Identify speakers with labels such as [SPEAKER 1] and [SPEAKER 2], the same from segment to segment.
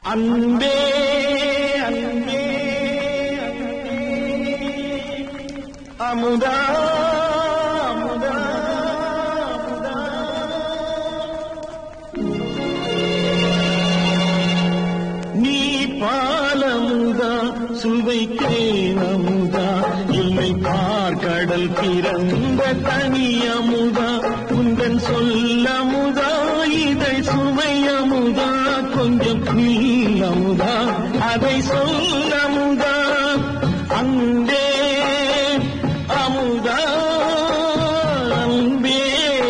[SPEAKER 1] அன்பே அன்பே அன்பே அமுதா அமுதா அமுதா நீ பாலமுதா சுவைத்தேன் அமுதா இல்லை பார்க்கடல் பிறந்த தனி அமுதா உந்தன் சொல்லமுதா இதை சுவை அமுதா கொஞ்சம் நீ அமுதா அதை சொல்லமுதா அன்பே அமுதா அன்பே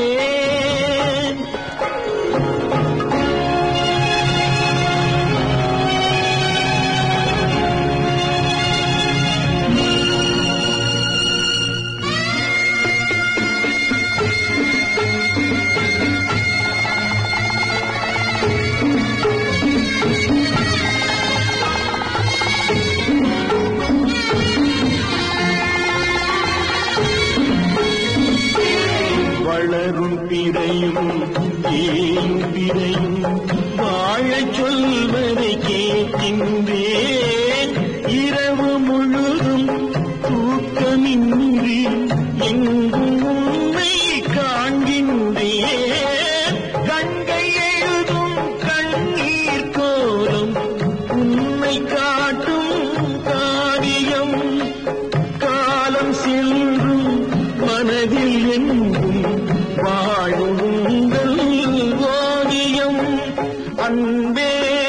[SPEAKER 1] வளரும் பிறையும் ஏயும் பிறையும் வாழச் சொல்வதை கேட்கின்றேன் இரவு முழுதும் தூக்கமின்றி எங்கும் உண்மை காண்கின்றேன் கங்கை எழுதும் கண்ணீர் கோலம் உண்மை காட்டும் காரியம் காலம் செல்லும் மனதில் எங்கும் வாழும் உங்கள் ஓவியம் அன்பே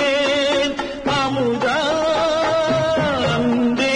[SPEAKER 1] அமுதா அன்பே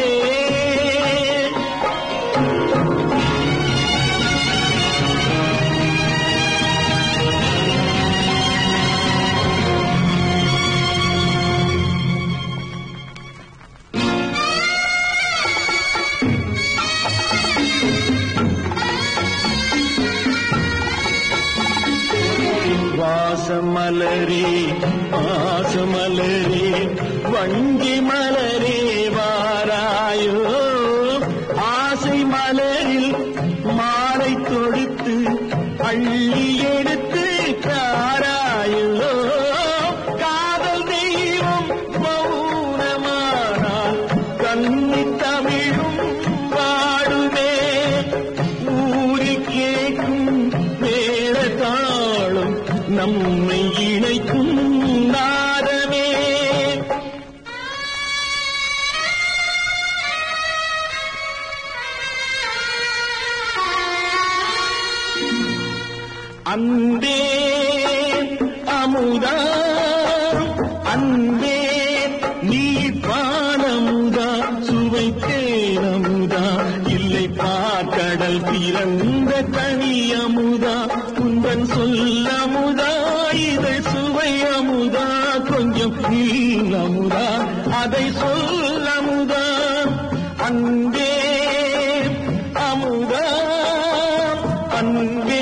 [SPEAKER 1] வாசமலரே பாசமலரே வங்கி மலரே வாராயோ ஆசை மலரில் மாலை தொடுத்து அள்ளி எடுத்து தாராயோ காதல் தெய்வம் மௌனமானால் கண்ணி தமிழும் வாடுமே ஊரில் கேட்கும் வேற தாளம் நம்மை இணைக்கும் நாதமே அன்பே அமுதா அன்பே நீ பானமுதா சுவைத்தேன் அமுதா இல்லை பாக்கடல் பிறந்த தனி அமுதா குந்தன் சொல்லமுதா இதை சுவை அமுதா கொஞ்சம் நீ அமுதா அதை சொல்லமுதா அன்பே அமுதா அன்பே